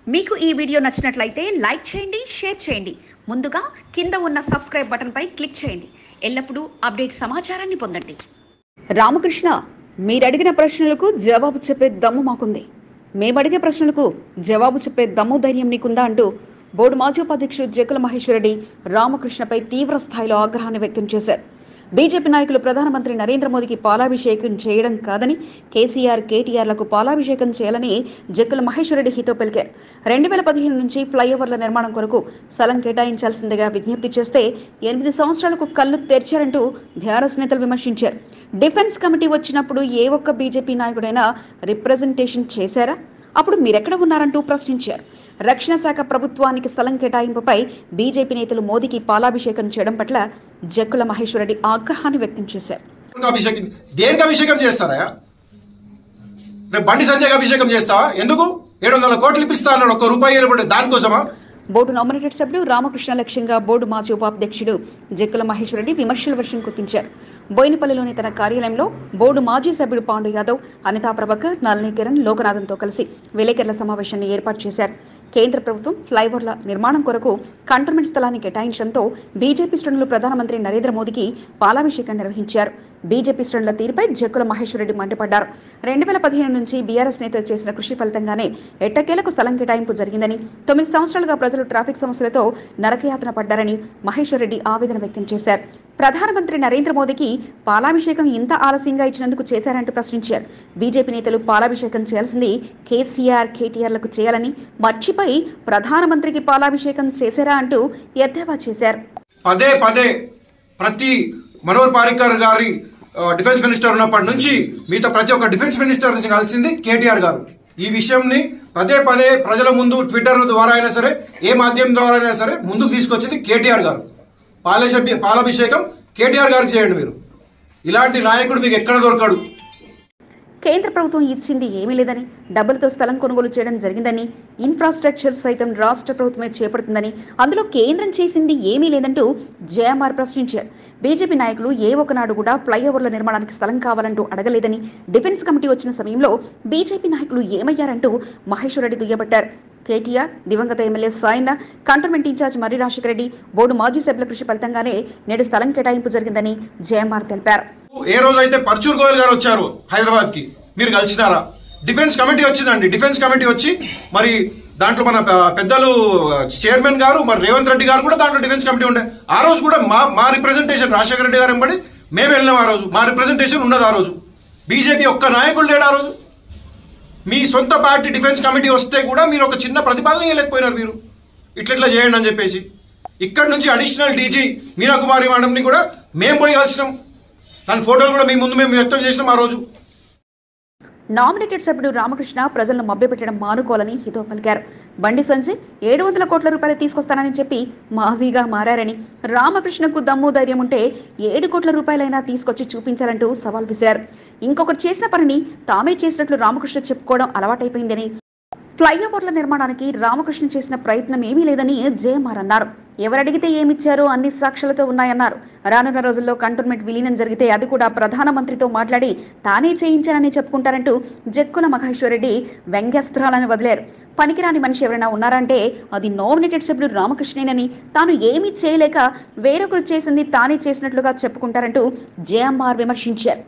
మీకు ఈ వీడియో నచ్చినట్లయితే లైక్ చేయండి షేర్ చేయండి ముందుగా కింద ఉన్న సబ్స్క్రైబ్ బటన్పై క్లిక్ చేయండి ఎల్లప్పుడూ అప్డేట్ సమాచారాన్ని పొందండి రామకృష్ణ మీరడిగిన ప్రశ్నలకు జవాబు చెప్పే దమ్ము మాకుంది మేమడిగే ప్రశ్నలకు జవాబు చెప్పే దమ్ము ధైర్యం నీకుందా అంటూ బోర్డు మాజీ ఉపాధ్యక్షుడు జక్కుల మహేశ్వరరెడ్డి రామకృష్ణపై తీవ్ర స్థాయిలో ఆగ్రహాన్ని వ్యక్తం చేశారు బీజేపీ నాయకులు ప్రధానమంత్రి నరేంద్ర మోదీకి పాలాభిషేకం చేయడం కాదని కేసీఆర్ కేటీఆర్లకు పాలాభిషేకం చేయాలని జక్కుల మహేశ్వరరెడ్డి హితో పలికారు రెండు వేల పదిహేను నుంచి ఫ్లైఓవర్ల నిర్మాణం కొరకు స్థలం కేటాయించాల్సిందిగా విజ్ఞప్తి చేస్తే ఎనిమిది సంవత్సరాలకు కళ్ళు తెరిచారంటూ బీఆర్ఎస్ నేతలు విమర్శించారు డిఫెన్స్ కమిటీ వచ్చినప్పుడు ఏ ఒక్క బీజేపీ నాయకుడైనా రిప్రజెంటేషన్ చేశారా అప్పుడు మీరెక్కడ ఉన్నారంటూ ప్రశ్నించారు రక్షణ శాఖ ప్రభుత్వానికి స్థలం కేటాయింపుపై బీజేపీ నేతలు మోదీకి పాలాభిషేకం చేయడం పట్ల జక్కుల మహేశ్వరరెడ్డి ఆగ్రహాన్ని వ్యక్తం చేశారు అభిషేకం దేనికి అభిషేకం చేస్తారా రేపు బండి సంజయ్కి అభిషేకం చేస్తావా ఎందుకు ఏడు వందల కోట్లు ఇప్పిస్తా అన్నాడు ఒక్క రూపాయి ఇవ్వబడి దానికోసమా బోర్డు నామినేటెడ్ సభ్యులు రామకృష్ణ లక్ష్యంగా బోర్డు మాజీ ఉపాధ్యక్షుడు జక్కుల మహేశ్వరరెడ్డి విమర్శల వర్షం కురిపించారు బోయినపల్లిలోని తన కార్యాలయంలో బోర్డు మాజీ సభ్యుడు పాండు యాదవ్ అనితా ప్రభాకర్ నళిని కిరణ్ లోకనాథన్తో కలిసి విలేకరుల సమావేశాన్ని ఏర్పాటు చేశారు కేంద్ర ప్రభుత్వం ఫ్లైఓవర్ల నిర్మాణం కొరకు కంటోన్మెంట్ స్థలాన్ని కేటాయించడంతో బీజేపీ శ్రేణులు ప్రధానమంత్రి నరేంద్ర మోదీకి పాలాభిషేకం నిర్వహించారు బీజేపీ శ్రేణుల తీరుపై జక్కుల మహేశ్వరరెడ్డి మండిపడ్డారు రెండు వేల పదిహేను నుంచి బీఆర్ఎస్ నేతలు చేసిన కృషి ఫలితంగానే ఎట్టకేలకు స్థలం కేటాయింపు జరిగిందని తొమ్మిది సంవత్సరాలుగా ప్రజలు ట్రాఫిక్ సమస్యలతో నరకయాతన పడ్డారని మహేశ్వరరెడ్డి ఆవేదన వ్యక్తం చేశారు ప్రధానమంత్రి నరేంద్ర మోదీకి పాలాభిషేకం ఇంత ఆలస్యంగా ఇచ్చినందుకు చేశారంటూ ప్రశ్నించారు బీజేపీ నేతలు పాలాభిషేకం చేయాల్సింది కేసీఆర్ కేటీఆర్లకు చేయాలని మర్చిపోయి ప్రధానమంత్రికి పాలాభిషేకం చేశారా అంటూ ఎద్దేవా చేశారు పదే పదే ప్రతి మనోహర్ పారికర్ గారి ఆ, డిఫెన్స్ మినిస్టర్ ఉన్నప్పటి నుంచి మిగతా ప్రతి ఒక్క డిఫెన్స్ మినిస్టర్ కలిసింది కేటీఆర్ గారు ఈ విషయంని పదే పదే ప్రజల ముందు ట్విట్టర్ ద్వారా అయినా సరే ఏ మాధ్యమం ద్వారా అయినా సరే ముందుకు తీసుకొచ్చింది కేటీఆర్ గారు పాలాభిషే పాలాభిషేకం కేటీఆర్ గారికి చేయండి మీరు ఇలాంటి నాయకుడు మీకు ఎక్కడ దొరకడు కేంద్ర ప్రభుత్వం ఇచ్చింది ఏమీ లేదని డబ్బులతో స్థలం కొనుగోలు చేయడం జరిగిందని ఇన్ఫ్రాస్ట్రక్చర్ సైతం రాష్ట్ర ప్రభుత్వమే చేపడుతుందని అందులో కేంద్రం చేసింది ఏమీ లేదంటూ జేఎంఆర్ ప్రశ్నించారు బీజేపీ నాయకులు ఏ ఒకనాడు కూడా ఫ్లైఓవర్ల నిర్మాణానికి స్థలం కావాలంటూ అడగలేదని డిఫెన్స్ కమిటీ వచ్చిన సమయంలో బీజేపీ నాయకులు ఏమయ్యారంటూ మహేశ్వరరెడ్డి దుయ్యబట్టారు కేటీఆర్ దివంగత ఎమ్మెల్యే Sayanna cantonment in-charge Marri Rajasekhara Reddy board మాజీ సభ్యుల కృషి ఫలితంగానే నేడు స్థలం కేటాయింపు జరిగిందని జేఎంఆర్ తెలిపారు ఏ రోజైతే పర్చూర్ గోయల్ గారు వచ్చారు హైదరాబాద్ కి మీరు కలిసినారా డిఫెన్స్ కమిటీ వచ్చిందండి డిఫెన్స్ కమిటీ వచ్చి మరి దాంట్లో మన పె- పెద్దలు చైర్మన్ గారు మరి రేవంత్ రెడ్డి గారు కూడా దాంట్లో డిఫెన్స్ కమిటీ ఉండే ఆ రోజు కూడా మా మా రిప్రజెంటేషన్ రాజశేఖర రెడ్డి గారు ఎంబడి మేము వెళ్ళినాం ఆ రోజు మా రిప్రజెంటేషన్ ఉన్నది ఆ రోజు బీజేపీ ఒక్క నాయకుడు లేడు ఆ రోజు మీ సొంత పార్టీ డిఫెన్స్ కమిటీ వస్తే కూడా మీరు ఒక చిన్న ప్రతిపాదన ఇవ్వలేకపోయినారు మీరు ఇట్లా ఇట్లా చేయండి అని చెప్పేసి ఇక్కడ నుంచి అడిషనల్ డీజీ మీనా కుమారి మేడంని కూడా మేము పోయి కలిసినాం దాని ఫోటోలు కూడా మీ ముందు మేము వ్యక్తం చేసినాం ఆ రోజు నామినేటెడ్ సభ్యుడు రామకృష్ణ ప్రజలను మభ్యపెట్టడం మానుకోవాలని హితో పలికారు బండి సంజయ్ ఏడు వందల కోట్ల రూపాయలు తీసుకొస్తానని చెప్పి మాజీగా మారారని రామకృష్ణకు దమ్ము ధైర్యం ఉంటే ఏడు కోట్ల రూపాయలైనా తీసుకొచ్చి చూపించాలంటూ సవాల్ విసిరారు ఇంకొకరు చేసిన పనిని తామే చేసినట్లు రామకృష్ణ చెప్పుకోవడం అలవాటైపోయిందని ఫ్లైఓవర్ల నిర్మాణానికి రామకృష్ణ చేసిన ప్రయత్నం ఏమీ లేదని జేఎంఆర్ అన్నారు ఎవరడిగితే ఏమిచ్చారో అన్ని సాక్ష్యాలతో ఉన్నాయన్నారు రానున్న రోజుల్లో కంటోన్మెంట్ విలీనం జరిగితే అది కూడా ప్రధానమంత్రితో మాట్లాడి తానే చేయించానని చెప్పుకుంటారంటూ జక్కుల మహేశ్వరరెడ్డి వ్యంగ్యాస్త్రాలను వదిలారు పనికిరాని మనిషి ఎవరైనా ఉన్నారంటే అది నామినేటెడ్ సభ్యుడు రామకృష్ణేనని తాను ఏమీ చేయలేక వేరొకరు చేసింది తానే చేసినట్లుగా చెప్పుకుంటారంటూ జేఎంఆర్ విమర్శించారు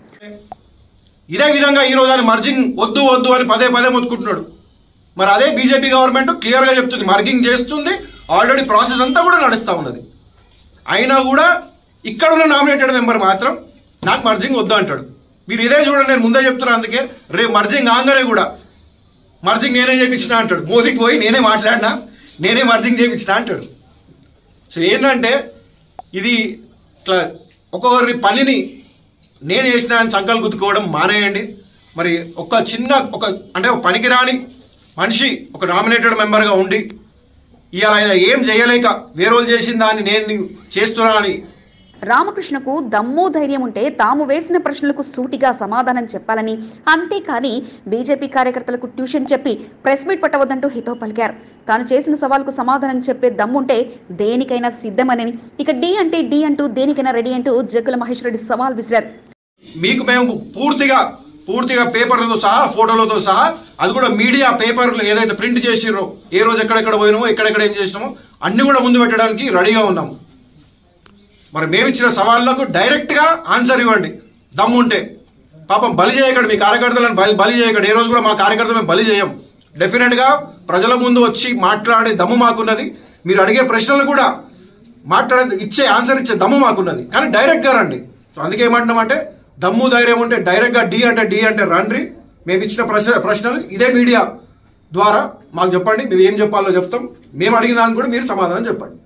ఇదే విధంగా ఈ రోజు ఆయన మర్జింగ్ వద్దు వద్దు అని పదే పదే మొత్తుకుంటున్నాడు మరి అదే బీజేపీ గవర్నమెంట్ క్లియర్ గా చెప్తుంది మర్గింగ్ చేస్తుంది ఆల్రెడీ ప్రాసెస్ అంతా కూడా నడుస్తా ఉన్నది అయినా కూడా ఇక్కడ ఉన్న నామినేటెడ్ మెంబర్ మాత్రం నాకు మర్జింగ్ వద్దు అంటాడు మీరు ఇదే చూడండి నేను ముందే చెప్తున్నా అందుకే రేపు మర్జింగ్ ఆగానే కూడా మర్జింగ్ నేనే చేపించిన అంటాడు మోదీకి పోయి నేనే మాట్లాడినా నేనే మర్జింగ్ చేపించిన అంటాడు సో ఏంటంటే ఇది ఇట్లా ఒక్కొక్కరి పనిని నేను చేసిన అని సంకల్ గుద్దుకోవడం మానేయండి మరి ఒక చిన్న ఒక అంటే ఒక పనికిరాని మనిషి ఒక నామినేటెడ్ మెంబర్గా ఉండి ఇవాళ ఆయన ఏం చేయలేక వేరోలు చేసిన దాన్ని నేను చేస్తున్నా అని రామకృష్ణకు దమ్ము ధైర్యం ఉంటే తాము వేసిన ప్రశ్నలకు సూటిగా సమాధానం చెప్పాలని అంతేకాని బీజేపీ కార్యకర్తలకు ట్యూషన్ చెప్పి ప్రెస్ మీట్ పట్టవద్దంటూ హితో పలికారు తాను చేసిన సవాల్కు సమాధానం చెప్పే దమ్ముంటే దేనికైనా సిద్ధమని ఇక డి అంటే డి అంటూ దేనికైనా రెడీ అంటూ జగ్గుల మహేష్ రెడ్డి సవాల్ విసిరారు మీకు మేము పూర్తిగా పూర్తిగా పేపర్లతో సహా ఫోటోలతో సహా అది కూడా మీడియా పేపర్లు ఏదైతే ప్రింట్ చేసిర్రో ఏ రోజు ఎక్కడెక్కడ పోయినామో ఎక్కడెక్కడ ఏం చేసినామో అన్ని కూడా ముందు పెట్టడానికి రెడీగా ఉన్నాము మరి మేము ఇచ్చిన సవాళ్లకు డైరెక్ట్ గా ఆన్సర్ ఇవ్వండి దమ్ము ఉంటే పాపం బలి చేయకండి మీ కార్యకర్తలను బలి బలి చేయకండి ఏ రోజు కూడా మా కార్యకర్తలు మేము బలి చేయం డెఫినెట్ గా ప్రజల ముందు వచ్చి మాట్లాడే దమ్ము మాకున్నది మీరు అడిగే ప్రశ్నలు కూడా మాట్లాడే ఇచ్చే ఆన్సర్ ఇచ్చే దమ్ము మాకున్నది కానీ డైరెక్ట్ గా రండి సో అందుకే ఏమంటున్నామంటే దమ్ము ధైర్యం ఉంటే డైరెక్ట్ గా డి అంటే డి అంటే రండి మేము ఇచ్చిన ప్రశ్న ప్రశ్నలు ఇదే మీడియా ద్వారా మాకు చెప్పండి మేము ఏం చెప్పాలో చెప్తాం మేము అడిగిన దానికి కూడా మీరు సమాధానం చెప్పండి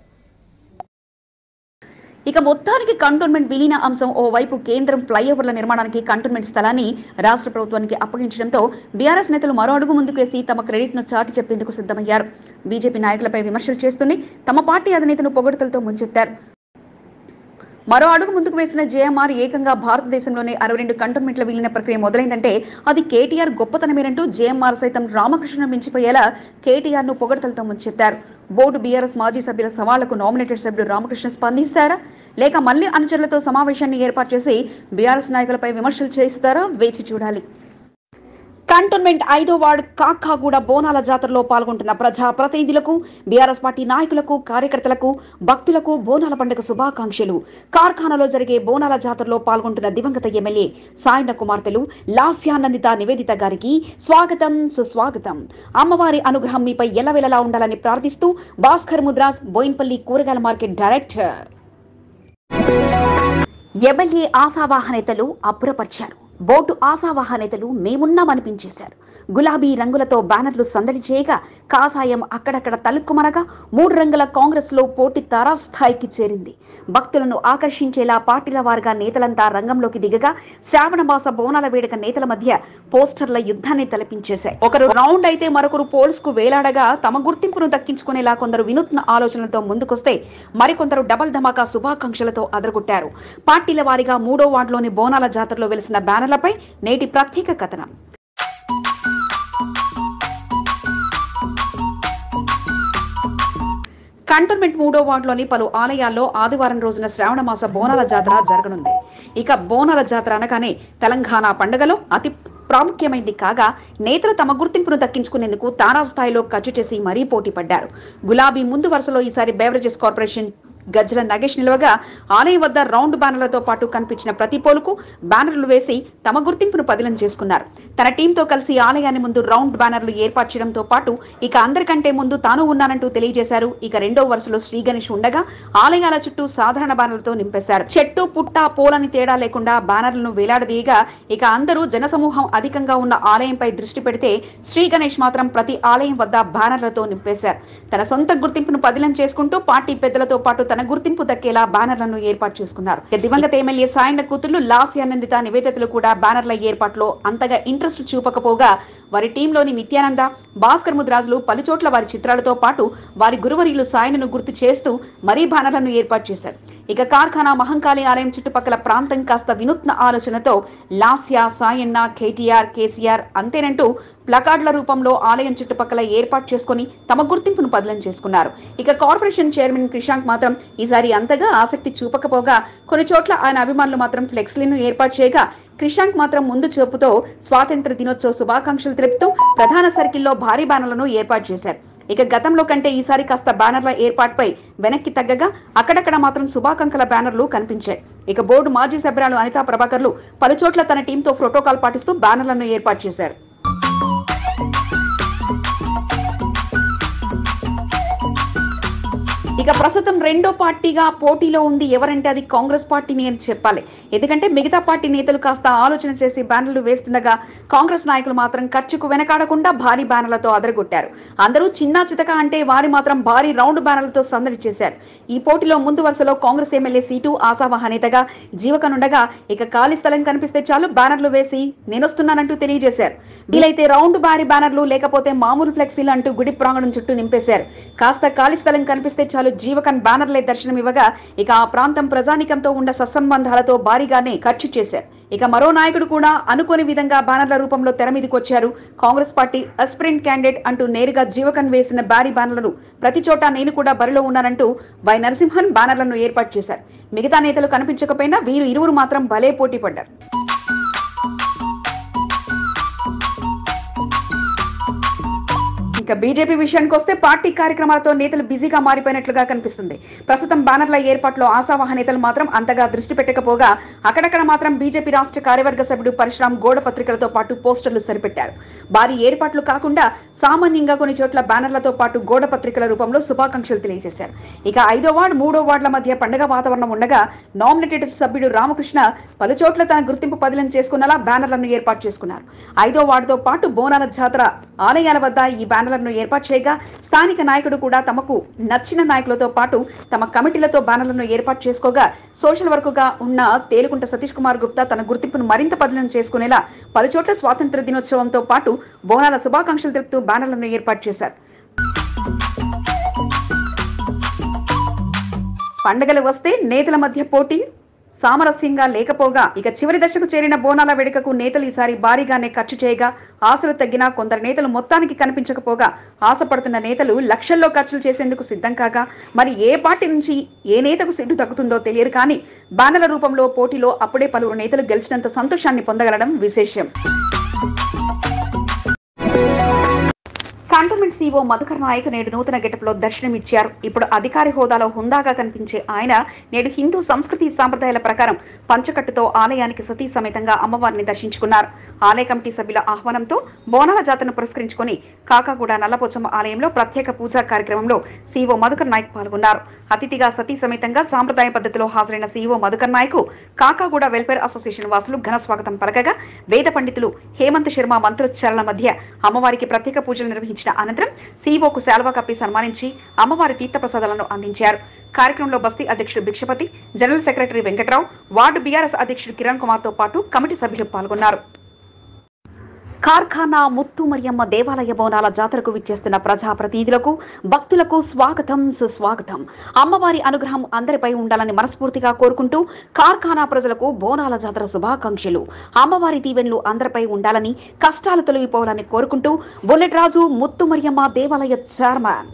ఇక మొత్తానికి కంటోన్మెంట్ విలీన అంశం ఓవైపు కేంద్రం ఫ్లైఓవర్ల నిర్మాణానికి కంటోన్మెంట్ స్థలాన్ని రాష్ట్ర ప్రభుత్వానికి అప్పగించడంతో బీఆర్ఎస్ నేతలు మరో అడుగు ముందుకు వేసి తమ క్రెడిట్ను చాటి చెప్పేందుకు సిద్ధమయ్యారు బీజేపీ నాయకులపై విమర్శలు చేస్తూనే తమ పార్టీ అధినేతను పొగడుతలతో ముంచెత్తారు మరో అడుగు ముందుకు వేసిన జేఎంఆర్ ఏకంగా భారతదేశంలోనే అరవై రెండు కంటోన్మెంట్ల విలీన ప్రక్రియ మొదలైందంటే అది కేటీఆర్ గొప్పతనమేనంటూ జేఎంఆర్ సైతం రామకృష్ణ మించిపోయేలా కేటీఆర్ ను పొగడతలతో ముంచెత్తారు బోర్డు బీఆర్ఎస్ మాజీ సభ్యుల సవాళ్లకు నామినేటెడ్ సభ్యుడు రామకృష్ణ స్పందిస్తారా లేక మళ్లీ అనుచరులతో సమావేశాన్ని ఏర్పాటు చేసి బీఆర్ఎస్ నాయకులపై విమర్శలు చేస్తారో వేచి చూడాలి కంటోన్మెంట్ ఐదో వార్డు కాకాగూడ బోనాల జాతరలో పాల్గొంటున్న ప్రజా ప్రతినిధులకు బీఆర్ఎస్ పార్టీ నాయకులకు కార్యకర్తలకు భక్తులకు బోనాల పండుగ శుభాకాంక్షలు కార్ఖానాలో జరిగే బోనాల జాతరలో పాల్గొంటున్న దివంగత ఎమ్మెల్యే సాయన్న కుమార్తెలు లాస్యానందిత నివేదిత గారికి స్వాగతం సుస్వాగతం అమ్మవారి అనుగ్రహం మీపై ఎల్లవెల్లలా ఉండాలని ప్రార్థిస్తూ భాస్కర్ ముద్రాస్ బోయిన్పల్లి కూరగాయల మార్కెట్ డైరెక్టర్ ఎమ్మెల్యే ఆశావాహ నేతలు అబ్బురపరిచారు బోటు ఆశావాహ నేతలు మేమున్నామనిపించేశారు గులాబీ రంగులతో బ్యానర్లు సందడి చేయగా కాషాయం అక్కడక్కడ తలుక్కుమనగా మూడు రంగుల కాంగ్రెస్ లో పోటీ తారాస్థాయికి చేరింది భక్తులను ఆకర్షించేలా పార్టీల వారుగా నేతలంతా రంగంలోకి దిగగా శ్రావణ మాస బోనాల వేడుక నేతల మధ్య పోస్టర్ల యుద్ధాన్ని తలపించేశాయి ఒకరు రౌండ్ అయితే మరొకరు పోల్స్ కు వేలాడగా తమ గుర్తింపును దక్కించుకునేలా కొందరు వినూత్న ఆలోచనలతో ముందుకొస్తే మరికొందరు డబల్ ధమాకా శుభాకాంక్షలతో అదరగొట్టారు పార్టీల వారీగా మూడో వార్డులోని బోనాల జాతరలో వెలిసిన బ్యానర్లపై నేటి ప్రత్యేక కథనం కంటోన్మెంట్ మూడో వార్డులోని పలు ఆలయాల్లో ఆదివారం రోజున శ్రావణ మాస బోనాల జాతర జరగనుంది ఇక బోనాల జాతర అనగానే తెలంగాణ పండుగలో అతి ప్రాముఖ్యమైంది కాగా నేతలు తమ గుర్తింపును దక్కించుకునేందుకు తారాస్థాయిలో ఖర్చు చేసి మరీ పోటీ పడ్డారు గులాబీ ముందు వరుసలో ఈసారి బెవరేజెస్ కార్పొరేషన్ గజ్జల నగేష్ నిలవగా ఆలయం వద్ద రౌండ్ బ్యానర్లతో పాటు కనిపించిన ప్రతి పోలుకు బ్యానర్లు వేసి తమ గుర్తింపును పదిలం చేసుకున్నారు తన టీంతో కలిసి ఆలయాన్ని ముందు రౌండ్ బ్యానర్లు ఏర్పాటు చేయడంతో పాటు ఇక అందరికంటే ముందు తాను ఉన్నానంటూ తెలియజేశారు ఇక రెండో వరుసలో శ్రీ గణేష్ ఉండగా ఆలయాల చుట్టూ సాధారణ బ్యానర్లతో నింపేశారు చెట్టు పుట్ట పోలని తేడా లేకుండా బ్యానర్లను వేలాడదీయగా ఇక అందరూ జనసమూహం అధికంగా ఉన్న ఆలయంపై దృష్టి పెడితే శ్రీ గణేష్ మాత్రం ప్రతి ఆలయం వద్ద బ్యానర్లతో నింపేశారు తన సొంత గుర్తింపును పదిలం చేసుకుంటూ పార్టీ పెద్దలతో పాటు తన గుర్తింపు దక్కేలా బ్యానర్లను ఏర్పాటు చేసుకున్నారు ఇక దివంగత ఎమ్మెల్యే సాయన్న కూతుళ్లు లాస్య ఆనందిత నివేదితలు కూడా బ్యానర్ల ఏర్పాట్లో అంతగా ఇంట్రెస్ట్ చూపకపోగా వారి టీంలోని నిత్యానంద భాస్కర్ ముద్రాజులు పలుచోట్ల వారి చిత్రాలతో పాటు వారి గురువరీలు సాయనను గుర్తు చేస్తూ మరీ బ్యానర్లను ఏర్పాటు చేశారు ఇక కార్ఖానా మహంకాళి ఆలయం చుట్టుపక్కల ప్రాంతం కాస్త వినూత్న ఆలోచనతో లాస్య సాయన్న కేటీఆర్ కేసీఆర్ అంతేనంటూ ప్లకార్డుల రూపంలో ఆలయం చుట్టుపక్కల ఏర్పాటు చేసుకుని తమ గుర్తింపును బదిలం చేసుకున్నారు ఇక కార్పొరేషన్ చైర్మన్ క్రిషాంక్ మాత్రం ఈసారి అంతగా ఆసక్తి చూపకపోగా కొన్ని చోట్ల ఆయన అభిమానులు మాత్రం ఫ్లెక్స్లను ఏర్పాటు చేయగా క్రిషాంక్ మాత్రం ముందు చూపుతో స్వాతంత్ర దినోత్సవ శుభాకాంక్షలు తెలుపుతూ ప్రధాన సర్కిల్లో భారీ బ్యానర్లను ఏర్పాటు చేశారు ఇక గతంలో కంటే ఈసారి కాస్త బ్యానర్ల ఏర్పాటుపై వెనక్కి తగ్గగా అక్కడక్కడ మాత్రం శుభాకాంక్షల బ్యానర్లు కనిపించాయి ఇక బోర్డు మాజీ సభ్యురాలు అనితా ప్రభాకర్లు పలుచోట్ల తన టీంతో ప్రోటోకాల్ పాటిస్తూ బ్యానర్లను ఏర్పాటు చేశారు ఇక ప్రస్తుతం రెండో పార్టీగా పోటీలో ఉంది ఎవరంటే అది కాంగ్రెస్ పార్టీని అని చెప్పాలి ఎందుకంటే మిగతా పార్టీ నేతలు కాస్త ఆలోచన చేసి బ్యానర్లు వేస్తుండగా కాంగ్రెస్ నాయకులు మాత్రం ఖర్చుకు వెనకాడకుండా భారీ బ్యానర్లతో అదరగొట్టారు అందరూ చిన్నా చితక అంటే వారి మాత్రం భారీ రౌండ్ బ్యానర్లతో సందడి చేశారు ఈ పోటీలో ముందు వరుసలో కాంగ్రెస్ ఎమ్మెల్యే సీటు ఆశావహ నేతగా జీవకనుండగా ఇక ఖాళీ స్థలం కనిపిస్తే చాలు బ్యానర్లు వేసి నేనొస్తున్నానంటూ తెలియజేశారు వీలైతే రౌండ్ భారీ బ్యానర్లు లేకపోతే మామూలు ఫ్లెక్సీలు అంటూ గుడి ప్రాంగణం చుట్టూ నింపేశారు కాస్త ఖాళీ స్థలం కనిపిస్తే చాలు జీవకన్ బ్యానర్లే దర్శనం ఇవ్వగా ఇక ఆ ప్రాంతం ప్రజానికంతో ఉన్న సత్సంబంధాలతో భారీగానే ఖర్చు చేశారు ఇక మరో నాయకుడు కూడా అనుకోని విధంగా బ్యానర్ల రూపంలో తెర మీదకి వచ్చారు కాంగ్రెస్ పార్టీ అస్పిరెంట్ క్యాండిడేట్ అంటూ నేరుగా జీవకన్ వేసిన భారీ బ్యానర్లను ప్రతి చోట నేను కూడా బరిలో ఉన్నానంటూ వై నరసింహన్ బ్యానర్లను ఏర్పాటు చేశారు మిగతా నేతలు కనిపించకపోయినా వీరు ఇరువురు మాత్రం భలే పోటీ పడ్డారు ఇక బీజేపీ విషయానికి వస్తే పార్టీ కార్యక్రమాలతో నేతలు బిజీగా మారిపోయినట్లుగా కనిపిస్తుంది ప్రస్తుతం బ్యానర్ల ఏర్పాట్లో ఆశావాహ నేతలు మాత్రం అంతగా దృష్టి పెట్టకపోగా అక్కడక్కడ మాత్రం బీజేపీ రాష్ట్ర కార్యవర్గ సభ్యుడు పరశురాం గోడ పత్రికలతో పాటు పోస్టర్లు సరిపెట్టారు భారీ ఏర్పాట్లు కాకుండా సామాన్యంగా కొన్ని చోట్ల బ్యానర్లతో పాటు గోడ పత్రికల రూపంలో శుభాకాంక్షలు తెలియజేశారు ఇక ఐదో వార్డు మూడో వార్డుల మధ్య పండుగ వాతావరణం ఉండగా నామినేటెడ్ సభ్యుడు రామకృష్ణ పలు చోట్ల తన గుర్తింపు పదిలం చేసుకునేలా బ్యానర్లను ఏర్పాటు చేసుకున్నారు ఐదో వార్డుతో పాటు బోనాల జాతర ఆలయాల వద్ద ఈ బ్యానర్లను ఏర్పాటు చేయగా స్థానిక నాయకుడు కూడా తమకు నచ్చిన నాయకులతో పాటు తమ కమిటీలతో బ్యానర్లను ఏర్పాటు చేసుకోగా సోషల్ వర్కుగా ఉన్న తేలుకుంట సతీష్ కుమార్ గుప్తా తన గుర్తింపును మరింత పదిలం చేసుకునేలా పలుచోట్ల స్వాతంత్ర దినోత్సవంతో పాటు బోనాల శుభాకాంక్షలు తెలుపుతూ బ్యానర్లను ఏర్పాటు చేశారు పండగలు వస్తే నేతల మధ్య పోటీ సామరస్యంగా లేకపోగా ఇక చివరి దశకు చేరిన బోనాల వేడుకకు నేతలు ఈసారి భారీగానే ఖర్చు చేయగా ఆశలు తగ్గినా కొందరు నేతలు మొత్తానికి కనిపించకపోగా ఆశపడుతున్న నేతలు లక్షల్లో ఖర్చులు చేసేందుకు సిద్ధం కాగా మరి ఏ పార్టీ నుంచి ఏ నేతకు సిడ్డు తగ్గుతుందో తెలియదు కానీ బ్యానర్ల రూపంలో పోటీలో అప్పుడే పలువురు నేతలు గెలిచినంత సంతోషాన్ని పొందగలడం విశేషం కంటోన్మెంట్ సీఓ మధుకర్ నాయక్ నేడు నూతన గెటప్లో దర్శనమిచ్చారు ఇప్పుడు అధికారి హోదాలో హుందాగా కనిపించే ఆయన నేడు హిందూ సంస్కృతి సాంప్రదాయాల ప్రకారం పంచకట్టుతో ఆలయానికి సతీ సమేతంగా అమ్మవారిని దర్శించుకున్నారు ఆలయ కమిటీ సభ్యుల ఆహ్వానంతో బోనాల జాతరను పురస్కరించుకొని కాకాగూడ నల్లపోచమ్మ ఆలయంలో ప్రత్యేక పూజా కార్యక్రమంలో సీఓ మధుకర్ నాయక్ పాల్గొన్నారు అతిథిగా సతీ సమేతంగా సాంప్రదాయ పద్ధతిలో హాజరైన CO Madhukar Naik Kakaguda welfare association వాసులు ఘన స్వాగతం పలకగా వేద పండితులు హేమంత్ శర్మ మంత్రోచ్చారణ మధ్య అమ్మవారికి ప్రత్యేక పూజలు నిర్వహించిన అనంతరం సీఓకు శాల్వా కప్పి సన్మానించి అమ్మవారి తీర్థప్రసాదాలను అందించారు కార్యక్రమంలో బస్తీ అధ్యక్షుడు Bhikshapathi general secretary Venkatrao ward BRS అధ్యక్షుడు కిరణ్ కుమార్ తో పాటు కమిటీ సభ్యులు పాల్గొన్నారు కార్ఖానా ముత్తు మరియమ్మ దేవాలయ బోనాల జాతరకు విచ్చేస్తున్న ప్రజాప్రతినిధులకు భక్తులకు స్వాగతం సుస్వాగతం అమ్మవారి అనుగ్రహం అందరిపై ఉండాలని మనస్ఫూర్తిగా కోరుకుంటూ కార్ఖానా ప్రజలకు బోనాల జాతర శుభాకాంక్షలు అమ్మవారి దీవెనలు అందరిపై ఉండాలని కష్టాలు తొలగిపోవాలని కోరుకుంటూ బుల్లెట్ రాజు ముత్తు మరియమ్మ దేవాలయ చైర్మన్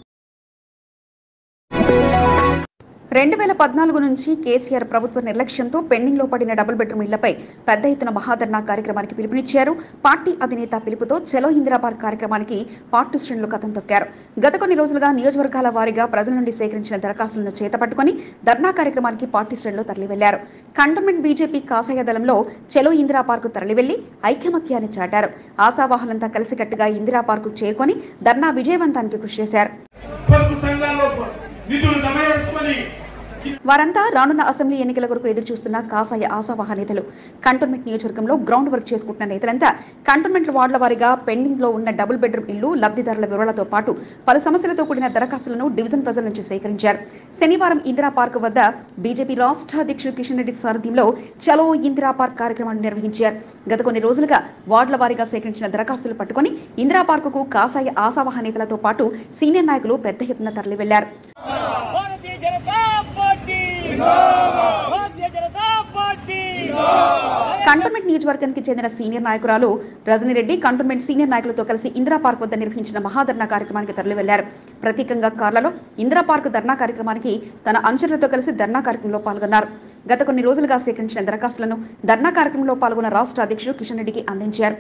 రెండు వేల పద్నాలుగు నుంచి కేసీఆర్ ప్రభుత్వ నిర్లక్ష్యంతో పెండింగ్లో పడిన డబుల్ బెడ్రూమ్ ఇళ్లపై పెద్ద ఎత్తున మహాధర్నా కార్యక్రమానికి పిలుపునిచ్చారు పార్టీ అధినేత పిలుపుతో చలో ఇందిరాబాద్ కార్యక్రమానికి పార్టీ శ్రేణులు కథం తొక్కారు గత కొన్ని రోజులుగా నియోజకవర్గాల వారీగా ప్రజల నుండి సేకరించిన దరఖాస్తులను చేతపట్టుకుని ధర్నా కార్యక్రమానికి పార్టీ శ్రేణులు తరలి వెళ్లారు కంటోన్మెంట్ బీజేపీ కాషాయ దళంలో చలో ఇందిరా పార్కు తరలి వెళ్లి ఐక్యమత్యాన్ని చాటారు ఆశావాహులంతా కలిసికట్టుగా ఇందిరా పార్కు చేరుకొని ధర్నా విజయవంతానికి కృషి చేశారు పొదుపు సంఘాల్లో నిధులు జమ చేసుకొని వారంతా రానున్న అసెంబ్లీ ఎన్నికల కొరకు ఎదురు చూస్తున్న కాసాయ ఆశావాహ నేతలు కంటోన్మెంట్ నియోజకవర్గంలో గ్రౌండ్ వర్క్ చేసుకుంటున్న నేతలంతా కంటోన్మెంట్ వార్డుల వారీగా పెండింగ్ లో ఉన్న డబుల్ బెడ్రూమ్ ఇల్లు లబ్ధిదారుల వివరాలతో పాటు పలు సమస్యలతో కూడిన దరఖాస్తులను డివిజన్ ప్రజల నుంచి సేకరించారు శనివారం ఇందిరా పార్క్ వద్ద బీజేపీ రాష్ట్ర అధ్యక్షుడు కిషన్ రెడ్డి సారథ్యంలో చలో ఇందిరా పార్క్ కార్యక్రమాన్ని నిర్వహించారు గత కొన్ని రోజులుగా వార్డుల వారీగా సేకరించిన దరఖాస్తులు పట్టుకొని ఇందిరా పార్కుకు కాసాయ ఆశావాహ నేతలతో పాటు సీనియర్ నాయకులు పెద్ద ఎత్తున తరలి వెళ్లారు Bharatiya Janata party Bharatiya Janata party cantonment నియోజకవర్గానికి చెందిన సీనియర్ నాయకురాలు రజనీరెడ్డి కంటోన్మెంట్ సీనియర్ నాయకులతో కలిసి ఇందిరా పార్క్ వద్ద నిర్వహించిన మహాధర్నా కార్యక్రమానికి తరలి వెళ్లారు ప్రత్యేకంగా కార్లలో ఇందిరా పార్క్ ధర్నా కార్యక్రమానికి తన అనుచరులతో కలిసి ధర్నా కార్యక్రమంలో పాల్గొన్నారు గత కొన్ని రోజులుగా సేకరించిన దరఖాస్తులను ధర్నా కార్యక్రమంలో పాల్గొన్న రాష్ట్ర అధ్యక్షుడు కిషన్ రెడ్డికి అందించారు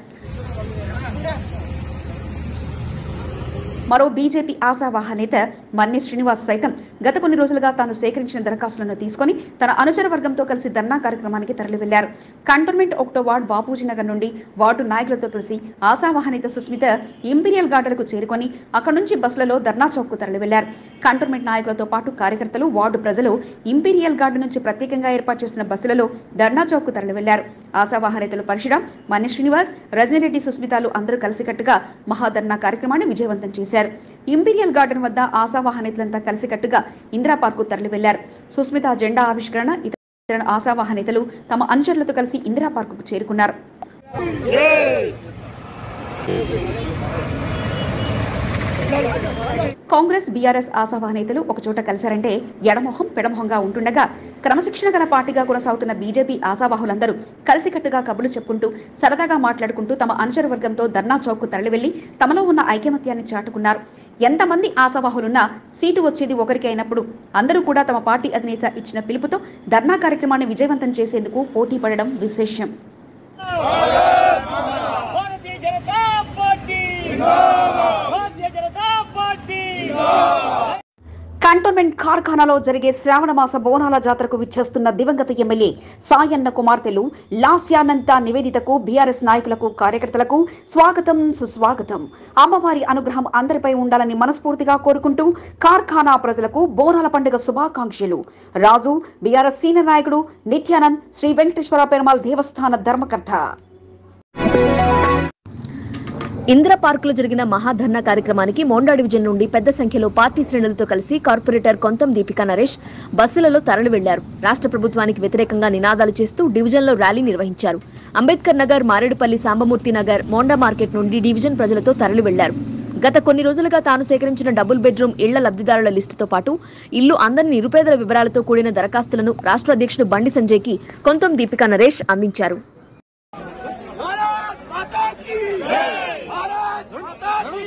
మరో బీజేపీ ఆశావాహ నేత మన్ని శ్రీనివాస్ సైతం గత కొన్ని రోజులుగా తాను సేకరించిన దరఖాస్తులను తీసుకొని తన అనుచర వర్గంతో కలిసి ధర్నా కార్యక్రమానికి తరలి వెళ్లారు కంటోన్మెంట్ ఒకటో వార్డు బాపూజీ నగర్ నుండి వార్డు నాయకులతో కలిసి ఆశావాహ నేత సుస్మిత ఇంపీరియల్ గార్డెన్కు చేరుకొని అక్కడి నుంచి బస్సులలో ధర్నా చౌక్కు తరలి వెళ్లారు కంటోన్మెంట్ నాయకులతో పాటు కార్యకర్తలు వార్డు ప్రజలు ఇంపీరియల్ గార్డెన్ నుంచి ప్రత్యేకంగా ఏర్పాటు చేసిన బస్సులలో ధర్నా చౌక్కు తరలి వెళ్లారు ఆశావాహ నేతలు పరశురాం మన్ని శ్రీనివాస్ రజనీరెడ్డి సుస్మితాలు అందరూ కలిసికట్టుగా మహాధర్నా కార్యక్రమాన్ని విజయవంతం చేశారు ఇంపీరియల్ గార్డెన్ వద్ద ఆశావాహ నేతలంతా కలిసికట్టుగా ఇందిరా పార్కు తరలి వెళ్లారు సుస్మిత జెండా ఆవిష్కరణ ఇతర ఆశావాహ నేతలు తమ అనుచరులతో కలిసి ఇందిరా పార్కుకు చేరుకున్నారు కాంగ్రెస్ బీఆర్ఎస్ ఆశావాహ నేతలు ఒకచోట కలిశారంటే ఎడమొహం పెడమొహంగా ఉంటుండగా క్రమశిక్షణ గల పార్టీగా కొనసాగుతున్న బీజేపీ ఆశావాహులందరూ కలిసికట్టుగా కబులు చెప్పుకుంటూ సరదాగా మాట్లాడుకుంటూ తమ అనుచర వర్గంతో ధర్నా చౌక్కు తరలి వెళ్లి తమలో ఉన్న ఐకమత్యాన్ని చాటుకున్నారు ఎంతమంది ఆశావాహులున్నా సీటు వచ్చేది ఒకరికి అయినప్పుడు అందరూ కూడా తమ పార్టీ అధినేత ఇచ్చిన పిలుపుతో ధర్నా కార్యక్రమాన్ని విజయవంతం చేసేందుకు పోటీ పడడం విశేషం భారతీయ జనతా పార్టీ భారతీయ కంటోన్మెంట్ కార్ఖానాలో జరిగే శ్రావణమాస బోనాల జాతరకు విచ్చేస్తున్న దివంగత ఎమ్మెల్యే సాయన్న కుమార్తెలు లాస్యానంత నివేదితకు బీఆర్ఎస్ నాయకులకు కార్యకర్తలకు స్వాగతం సుస్వాగతం అమ్మవారి అనుగ్రహం అందరిపై ఉండాలని మనస్ఫూర్తిగా కోరుకుంటూ కార్ఖానా ప్రజలకు బోనాల పండుగ శుభాకాంక్షలు రాజు బీఆర్ఎస్ సీనియర్ నాయకుడు నిత్యానంద్ శ్రీ వెంకటేశ్వర పెరుమాల్ దేవస్థాన ధర్మకర్త ఇందిరా పార్కులో జరిగిన మహాధర్నా కార్యక్రమానికి మోండా డివిజన్ నుండి పెద్ద సంఖ్యలో పార్టీ శ్రేణులతో కలిసి కార్పొరేటర్ కొంతం దీపికా నరేష్ బస్సులలో తరలి వెళ్లారు రాష్ట్ర ప్రభుత్వానికి వ్యతిరేకంగా నినాదాలు చేస్తూ డివిజన్లో ర్యాలీ నిర్వహించారు అంబేద్కర్ నగర్ మారేడుపల్లి సాంబమూర్తి నగర్ మోండా మార్కెట్ నుండి డివిజన్ ప్రజలతో తరలి వెళ్లారు గత కొన్ని రోజులుగా తాను సేకరించిన డబుల్ బెడ్రూమ్ ఇళ్ల లబ్ధిదారుల లిస్టుతో పాటు ఇల్లు అందని నిరుపేదల వివరాలతో కూడిన దరఖాస్తులను రాష్ట్ర అధ్యక్షుడు బండి సంజయ్కి కొంతం దీపికా నరేష్ అందించారు भारत माता की भारत माता की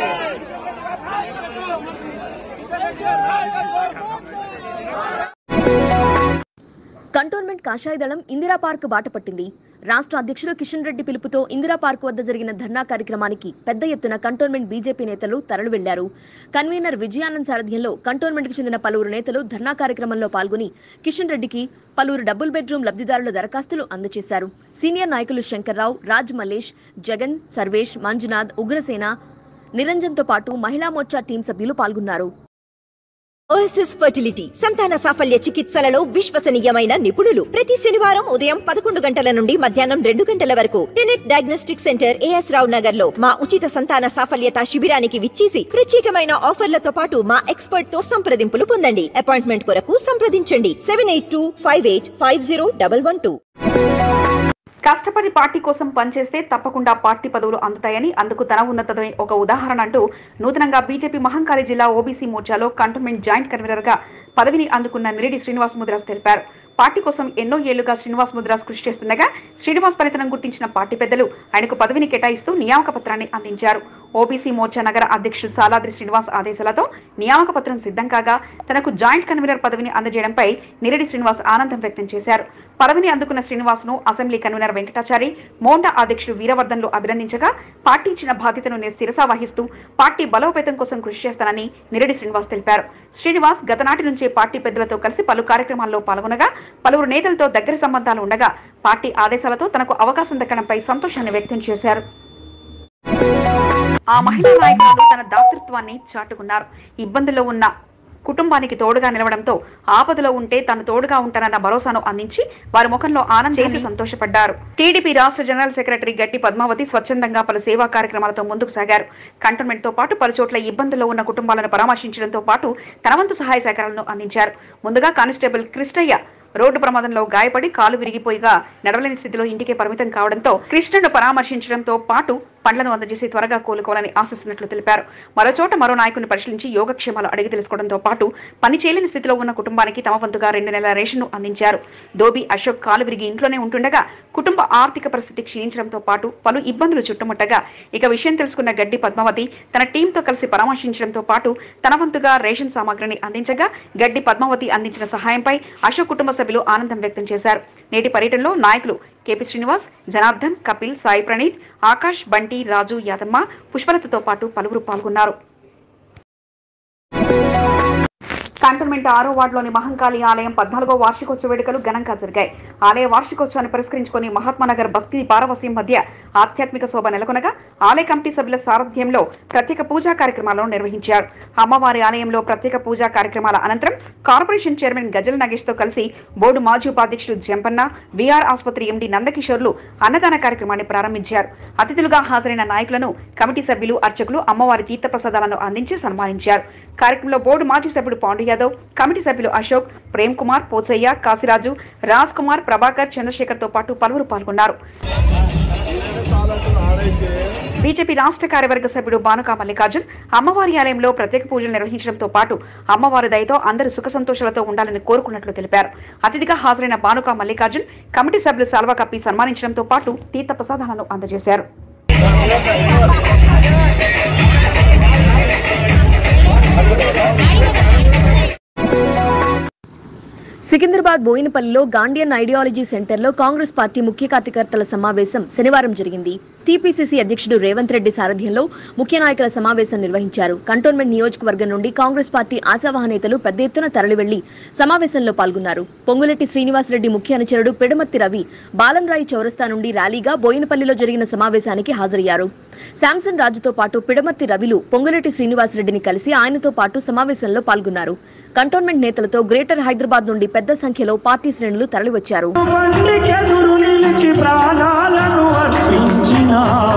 కంటోన్మెంట్ కాషాయ దళం ఇందిరా పార్క్ బాట పట్టింది రాష్ట్ర అధ్యక్షుడు కిషన్ రెడ్డి పిలుపుతో ఇందిరా పార్క్ వద్ద జరిగిన ధర్నా కార్యక్రమానికి పెద్ద ఎత్తున కంటోన్మెంట్ బీజేపీ నేతలు తరలి వెళ్లారు కన్వీనర్ విజయానంద్ సారథ్యంలో కంటోన్మెంట్కి చెందిన పలువురు నేతలు ధర్నా కార్యక్రమంలో పాల్గొని కిషన్ రెడ్డికి పలువురు డబుల్ బెడ్రూమ్ లబ్ధిదారుల దరఖాస్తులు అందజేశారు సీనియర్ నాయకులు శంకర్రావు రాజ్ మల్లేష్ జగన్ సర్వేష్ మంజునాథ్ ఉగ్రసేన నిరంజన్తో పాటు మహిళా మోర్చా టీం సభ్యులు పాల్గొన్నారు ఓఎస్ఎస్ ఫర్టిలిటీ సంతాన సాఫల్య చికిత్సలలో విశ్వసనీయమైన నిపుణులు ప్రతి శనివారం ఉదయం పదకొండు గంటల నుండి మధ్యాహ్నం రెండు గంటల వరకు tenet diagnostic centre AS Rao Nagar లో మా ఉచిత సంతాన సాఫల్యత శిబిరానికి విచ్చేసి ప్రత్యేకమైన ఆఫర్లతో పాటు మా ఎక్స్పర్ట్ తో సంప్రదింపులు పొందండి అపాయింట్మెంట్ కొరకు సంప్రదించండి seven eight two five eight five zero double one two కష్టపడి పార్టీ కోసం పనిచేస్తే తప్పకుండా పార్టీ పదవులు అందుతాయని అందుకు తన ఉన్నతమే ఒక ఉదాహరణ అంటూ నూతనంగా బీజేపీ మహంకాళి జిల్లా ఓబీసీ మోర్చాలో కంటోన్మెంట్ జాయింట్ కన్వీనర్ గా పదవిని అందుకున్న నిరెడ్డి శ్రీనివాస్ ముద్రాస్ తెలిపారు పార్టీ కోసం ఎన్నో ఏళ్లుగా శ్రీనివాస్ ముద్రాస్ కృషి చేస్తుండగా శ్రీనివాస్ ఫలితనం గుర్తించిన పార్టీ పెద్దలు ఆయనకు పదవిని కేటాయిస్తూ నియామక పత్రాన్ని అందించారు ఓబీసీ మోర్చా నగర అధ్యక్షుడు సాలాద్రి శ్రీనివాస్ ఆదేశాలతో నియామక పత్రం సిద్ధం కాగా తనకు జాయింట్ కన్వీనర్ పదవిని అందజేయడంపై నిరెడ్డి శ్రీనివాస్ ఆనందం వ్యక్తం చేశారు పదవిని అందుకున్న శ్రీనివాస్ ను అసెంబ్లీ కన్వీనర్ వెంకటాచారి మోండా అధ్యక్షుడు వీరవర్ధన్లు అభినందించగా పార్టీ ఇచ్చిన బాధ్యతను నేను శిరసా వహిస్తూ పార్టీ బలోపేతం కోసం కృషి చేస్తానని నిరెడ్డి శ్రీనివాస్ తెలిపారు శ్రీనివాస్ గతనాటి నుంచే పార్టీ పెద్దలతో కలిసి పలు కార్యక్రమాల్లో పాల్గొనగా పలువురు నేతలతో దగ్గర సంబంధాలు ఉండగా పార్టీ ఆదేశాలతో తనకు అవకాశం దక్కడంపై సంతోషాన్ని వ్యక్తం చేశారు ఆ మహిళా నాయకురాలు తన దాతృత్వాన్ని చాటుకున్నారు ఇబ్బందుల్లో ఉన్న కుటుంబానికి తోడుగా నిలవడంతో ఆపదలో ఉంటే తను తోడుగా ఉంటానన్న భరోసాను అందించి వారి ముఖంలో ఆనందేసి సంతోషపడ్డారు టీడీపీ రాష్ట్ర జనరల్ సెక్రటరీ గట్టి పద్మావతి స్వచ్ఛందంగా పలు సేవా కార్యక్రమాలతో ముందుకు సాగారు కంటోన్మెంట్ తో పాటు పలు చోట్ల ఇబ్బందుల్లో ఉన్న కుటుంబాలను పరామర్శించడంతో పాటు తన వంతు సహాయ సహకారాలను అందించారు ముందుగా కానిస్టేబుల్ కృష్ణయ్య రోడ్డు ప్రమాదంలో గాయపడి కాలు విరిగిపోయిగా నడవలేని స్థితిలో ఇంటికే పరిమితం కావడంతో కృష్ణను పరామర్శించడంతో పాటు పండ్లను అందజేసి త్వరగా కోలుకోవాలని ఆశిస్తున్నట్లు తెలిపారు మరో చోట మరో నాయకుని పరిశీలించి యోగక్షేమాలు అడిగి తెలుసుకోవడంతో పాటు పని చేయలేని స్థితిలో ఉన్న కుటుంబానికి తమ వంతుగా రెండు నెలల రేషన్ను అందించారు దోబి అశోక్ కాలు విరిగి ఇంట్లోనే ఉంటుండగా కుటుంబ ఆర్థిక పరిస్థితి క్షీణించడంతో పాటు పలు ఇబ్బందులు చుట్టుముట్టగా ఇక విషయం తెలుసుకున్న గడ్డి పద్మావతి తన టీంతో కలిసి పరామర్శించడంతో పాటు తన వంతుగా రేషన్ సామాగ్రిని అందించగా గడ్డి పద్మావతి అందించిన సహాయంపై అశోక్ కుటుంబ సభ్యులు ఆనందం వ్యక్తం చేశారు నేటి పర్యటనలో నాయకులు కేపీ శ్రీనివాస్ జనార్దన్ కపిల్ సాయి ప్రణీత్ ఆకాష్ బంటి రాజు యాదమ్మ పుష్పలతతో పాటు పలువురు పాల్గొన్నారు కంటోన్మెంట్ ఆరో వార్డులోని మహంకాళి ఆలయం పద్నాలుగో వార్షికోత్సవ వేడుకలు ఘనంగా జరిగాయి ఆలయ వార్షికోత్సవాన్ని పురస్కరించుకొని మహాత్మానగర్ భక్తి పారవస్యం మధ్య ఆధ్యాత్మిక శోభ నెలకొనగా ఆలయ కమిటీ సభ్యుల సారథ్యంలో ప్రత్యేక పూజా కార్యక్రమాలను నిర్వహించారు అమ్మవారి ఆలయంలో ప్రత్యేక పూజా కార్యక్రమాల అనంతరం కార్పొరేషన్ చైర్మన్ గజల నగేష్ తో కలిసి బోర్డు మాజీ ఉపాధ్యక్షుడు జంపన్న విఆర్ ఆసుపత్రి ఎండి నందకిషోర్లు అన్నదాన కార్యక్రమాన్ని ప్రారంభించారు అతిథులుగా హాజరైన నాయకులను కమిటీ సభ్యులు అర్చకులు అమ్మవారి తీర్థప్రసాదాలను అందించి సన్మానించారు కార్యక్రమంలో బోర్డు మాజీ సభ్యుడు పాండు యాదవ్ కమిటీ సభ్యులు అశోక్ ప్రేమ్ కుమార్ పోచయ్య కాశీరాజు రాజ్ కుమార్ ప్రభాకర్ చంద్రశేఖర్ తో పాటు పలువురు పాల్గొన్నారు బీజేపీ రాష్ట్ర కార్యవర్గ సభ్యుడు బానుకా మల్లికార్జున్ అమ్మవారి ఆలయంలో ప్రత్యేక పూజలు నిర్వహించడంతో పాటు అమ్మవారి దయతో అందరూ సుఖ సంతోషాలతో ఉండాలని కోరుకున్నట్లు తెలిపారు అతిథిగా హాజరైన బానుకా మల్లికార్జున్ కమిటీ సభ్యులు సాల్వా కప్పి సన్మానించడంతో పాటు తీర్థ ప్రసాదాలను అందజేశారు సికింద్రాబాద్ బోయినపల్లిలో గాండియన్ ఐడియాలజీ సెంటర్లో కాంగ్రెస్ పార్టీ ముఖ్య కార్యకర్తల సమావేశం శనివారం జరిగింది టీపీసీసీ అధ్యక్షుడు రేవంత్ రెడ్డి సారథ్యంలో ముఖ్య నాయకుల సమావేశం నిర్వహించారు కంటోన్మెంట్ నియోజకవర్గం నుండి కాంగ్రెస్ పార్టీ ఆశావహ నేతలు పెద్ద ఎత్తున తరలి వెళ్లి సమావేశంలో పాల్గొన్నారు పొంగులెట్టి శ్రీనివాసరెడ్డి ముఖ్య అనుచరుడు పిడమత్తి రవి బాలంరాయి చౌరస్తా నుండి ర్యాలీగా బోయినపల్లిలో జరిగిన సమావేశానికి హాజరయ్యారు శాంసన్ రాజుతో పాటు పిడమత్తి రవిలు పొంగులెట్టి శ్రీనివాసరెడ్డిని కలిసి ఆయనతో పాటు సమావేశంలో పాల్గొన్నారు కంటోన్మెంట్ నేతలతో గ్రేటర్ హైదరాబాద్ నుండి పెద్ద సంఖ్యలో పార్టీ శ్రేణులు తరలివచ్చారు బండికెదురు నిలిచి ప్రాణాలను అర్పించిన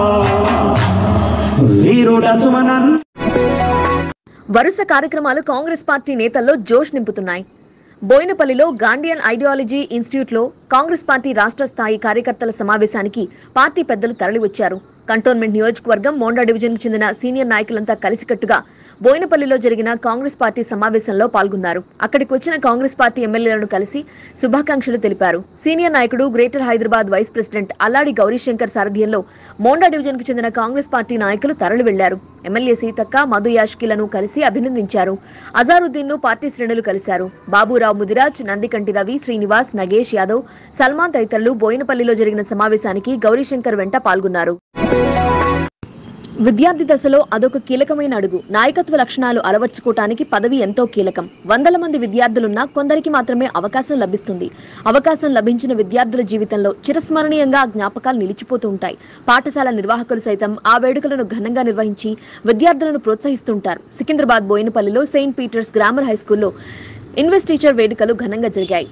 వీరుడ సుమనన్ వరుస కార్యక్రమాలు కాంగ్రెస్ పార్టీ నేతల్లో జోష్ నింపుతున్నాయి బోయినపల్లిలో గాండియన్ ఐడియాలజీ ఇన్స్టిట్యూట్లో కాంగ్రెస్ పార్టీ రాష్ట్ర స్థాయి కార్యకర్తల సమావేశానికి పార్టీ పెద్దలు తరలివచ్చారు కంటోన్మెంట్ నియోజకవర్గం మోండా డివిజన్కు చెందిన సీనియర్ నాయకులంతా కలిసికట్టుగా బోయినపల్లిలో జరిగిన కాంగ్రెస్ పార్టీ సమావేశంలో పాల్గొన్నారు అక్కడికి వచ్చిన కాంగ్రెస్ పార్టీ ఎమ్మెల్యేలను కలిసి శుభాకాంక్షలు తెలిపారు సీనియర్ నాయకుడు greater Hyderabad vice president Alladi Gaurishankar సారథ్యంలో మోండా డివిజన్కు చెందిన కాంగ్రెస్ పార్టీ నాయకులు తరలి వెళ్లారు ఎమ్మెల్యే సీతక్క మధు యాష్కిలను కలిసి అభినందించారు అజారుద్దీన్ ను పార్టీ శ్రేణులు కలిశారు బాబురావు ముదిరాజ్ నందికంటి రవి శ్రీనివాస్ నగేష్ యాదవ్ సల్మాన్ తదితరులు బోయినపల్లిలో జరిగిన సమావేశానికి గౌరీశంకర్ వెంట పాల్గొన్నారు విద్యార్థి దశలో అదొక కీలకమైన అడుగు నాయకత్వ లక్షణాలు అలవర్చుకోవటానికి పదవి ఎంతో కీలకం వందల మంది విద్యార్థులున్నా కొందరికి మాత్రమే అవకాశం లభిస్తుంది అవకాశం లభించిన విద్యార్థుల జీవితంలో చిరస్మరణీయంగా ఆ జ్ఞాపకాలు నిలిచిపోతూ ఉంటాయి పాఠశాల నిర్వాహకులు సైతం ఆ వేడుకలను ఘనంగా నిర్వహించి విద్యార్థులను ప్రోత్సహిస్తుంటారు సికింద్రాబాద్ బోయినపల్లిలో సెయింట్ పీటర్స్ గ్రామర్ హై స్కూల్లో ఇన్వెస్ట్ టీచర్ వేడుకలు ఘనంగా జరిగాయి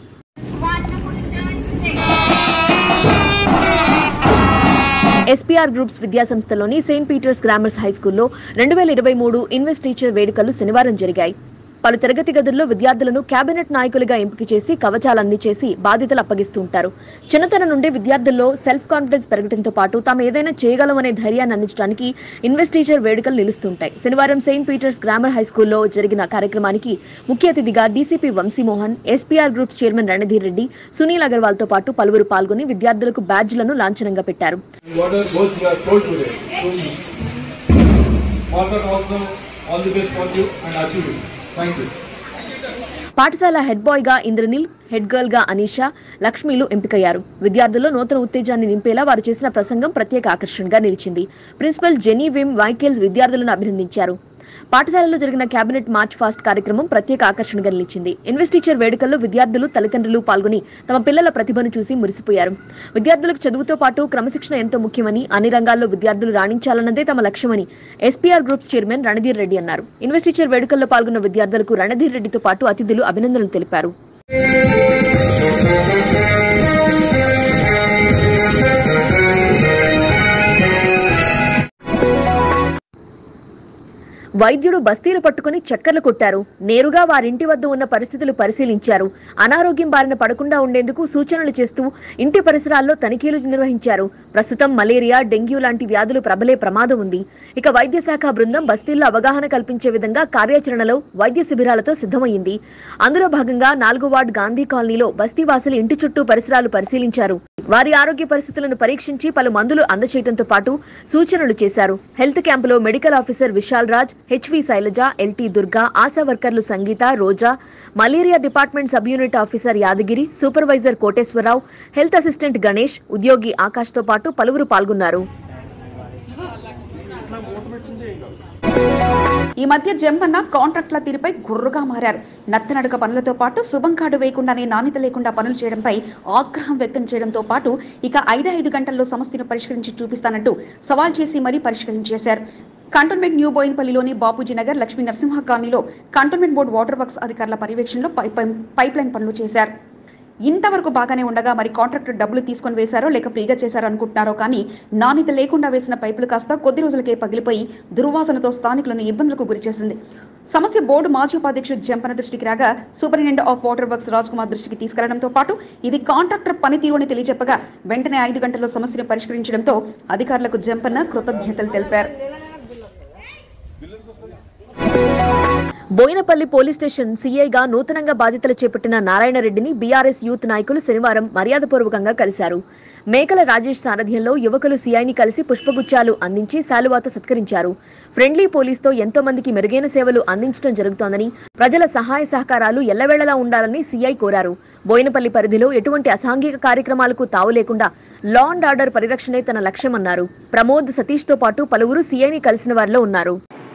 ఎస్పీఆర్ గ్రూప్స్ విద్యాసంస్థలోని సెయింట్ పీటర్స్ గ్రామర్స్ హై స్కూల్లో రెండు వేల ఇరవై మూడు ఇన్వెస్ట్ టీచర్ వేడుకలు శనివారం జరిగాయి పలు తరగతి గదుల్లో విద్యార్థులను కేబినెట్ నాయకులుగా ఎంపిక చేసి కవచాలు అందించేసి బాధ్యతలు అప్పగిస్తూ ఉంటారు చిన్నతనం నుండి విద్యార్థుల్లో సెల్ఫ్ కాన్ఫిడెన్స్ పెరగడంతో పాటు తాము ఏదైనా చేయగలమనే ధైర్యాన్ని అందించడానికి ఇన్వెస్ట్ టీచర్ వేడుకలు నిలుస్తుంటాయి శనివారం సెయింట్ పీటర్స్ గ్రామర్ హై స్కూల్లో జరిగిన కార్యక్రమానికి ముఖ్య అతిథిగా DCP Vamshi Mohan SPR groups chairman Randhir Reddy Sunil Agarwal తో పాటు పలువురు పాల్గొని విద్యార్థులకు బ్యాడ్జ్లను లాంఛనంగా పెట్టారు what are both you are told today. So, Margaret also all the best for you and achieve it. Thank you. పాఠశాల హెడ్ బాయ్ గా ఇంద్రనీల్ హెడ్ గర్ల్ గా అనీషా లక్ష్మిలు ఎంపికయ్యారు విద్యార్థుల్లో నూతన ఉత్తేజాన్ని నింపేలా వారు చేసిన ప్రసంగం ప్రత్యేక ఆకర్షణగా నిలిచింది ప్రిన్సిపల్ జెనీ విమ్ వైకెల్స్ విద్యార్థులను అభినందించారు పాఠశాలలో జరిగిన కేబినెట్ మార్చ్ ఫాస్ట్ కార్యక్రమం ప్రత్యేక ఆకర్షణగా నిలిచింది ఇన్వెస్ట్ టీచర్ వేడుకల్లో విద్యార్థులు తల్లిదండ్రులు పాల్గొని తమ పిల్లల ప్రతిభను చూసి మురిసిపోయారు విద్యార్థులకు చదువుతో పాటు క్రమశిక్షణ ఎంతో ముఖ్యమని అన్ని రంగాల్లో విద్యార్థులు రాణించాలన్నదే తమ లక్ష్యమని SPR groups chairman Randhir Reddy అన్నారు ఇన్వెస్ట్ టీచర్ వేడుకల్లో పాల్గొన్న విద్యార్థులకు రణధీర్ రెడ్డితో పాటు అతిథులు అభినందనలు తెలిపారు వైద్యుడు బస్తీలు పట్టుకుని చక్కర్లు కొట్టారు నేరుగా వారింటి వద్ద ఉన్న పరిస్థితులు పరిశీలించారు అనారోగ్యం బారిన పడకుండా ఉండేందుకు సూచనలు చేస్తూ ఇంటి పరిసరాల్లో తనిఖీలు నిర్వహించారు ప్రస్తుతం మలేరియా డెంగ్యూ లాంటి వ్యాధులు ప్రబలే ప్రమాదం ఉంది ఇక వైద్య శాఖ బృందం బస్తీల్లో అవగాహన కల్పించే విధంగా కార్యాచరణలో వైద్య శిబిరాలతో సిద్ధమైంది అందులో భాగంగా నాలుగో వార్డు గాంధీ కాలనీలో బస్తీ వాసులు ఇంటి చుట్టూ పరిసరాలు పరిశీలించారు వారి ఆరోగ్య పరిస్థితులను పరీక్షించి పలు మందులు అందచేయడంతో పాటు సూచనలు చేశారు హెల్త్ క్యాంపులో medical officer Vishal Raj HV Sailaja LT Durga Asha వర్కర్లు Sangeetha Roja malaria department sub unit officer Yadagiri supervisor Koteswara Rao health assistant Ganesh ఉద్యోగి ఆకాష్తో పాటు పలువురు పాల్గొన్నారు ఈ మధ్య జంపన్న కాంట్రాక్టుల తీరుపై గుర్రుగా మారారు నత్తనడక పనులతో పాటు శుభం కార్డు వేయకుండానే నాణ్యత లేకుండా పనులు చేయడంపై ఆగ్రహం వ్యక్తం చేయడంతో పాటు ఇక ఐదు ఐదు గంటల్లో సమస్యను పరిష్కరించి చూపిస్తానంటూ సవాల్ చేసి మరీ పరిష్కరించేశారు కంటోన్మెంట్ న్యూ బోయిన్పల్లిలోని బాపూజీ నగర్ లక్ష్మీ నరసింహ కాలనీలో కంటోన్మెంట్ బోర్డు వాటర్ వర్క్స్ అధికారుల పర్యవేక్షణలో పైప్ పైప్ లైన్ పనులు చేశారు ఇంతవరకు బాగానే ఉండగా మరి కాంట్రాక్టర్ డబ్బులు తీసుకొని వేశారో లేక ఫ్రీగా చేశారో అనుకుంటున్నారో కానీ నాణ్యత లేకుండా వేసిన పైపులు కాస్త కొద్ది రోజులకే పగిలిపోయి దుర్వాసనతో స్థానికులను ఇబ్బందులకు గురిచేసింది సమస్య బోర్డు మాజీ ఉపాధ్యక్షుడు జంపన దృష్టికి రాగా superintendent of water works Raj Kumar దృష్టికి తీసుకెళ్లడంతో పాటు ఇది కాంట్రాక్టర్ పనితీరు అని తెలియజెప్పగా వెంటనే ఐదు గంటల్లో సమస్యను పరిష్కరించడంతో అధికారులకు జంపన్న కృతజ్ఞతలు తెలిపారు బోయినపల్లి పోలీస్ స్టేషన్ సీఐగా నూతనంగా బాధ్యతలు చేపట్టిన నారాయణ రెడ్డిని బీఆర్ఎస్ యూత్ నాయకులు శనివారం మర్యాదపూర్వకంగా కలిశారు మేకల రాజేష్ సారథ్యంలో యువకులు సీఐని కలిసి పుష్పగుచ్చాలు అందించి శాలువాతో సత్కరించారు ఫ్రెండ్లీ పోలీస్తో ఎంతో మందికి మెరుగైన సేవలు అందించడం జరుగుతోందని ప్రజల సహాయ సహకారాలు ఎల్లవేళలా ఉండాలని సీఐ కోరారు బోయినపల్లి పరిధిలో ఎటువంటి అసాంఘిక కార్యక్రమాలకు తావు లేకుండా లా అండ్ ఆర్డర్ పరిరక్షణే తన లక్ష్యమన్నారు ప్రమోద్ సతీష్తో పాటు పలువురు సీఐని కలిసిన వారిలో ఉన్నారు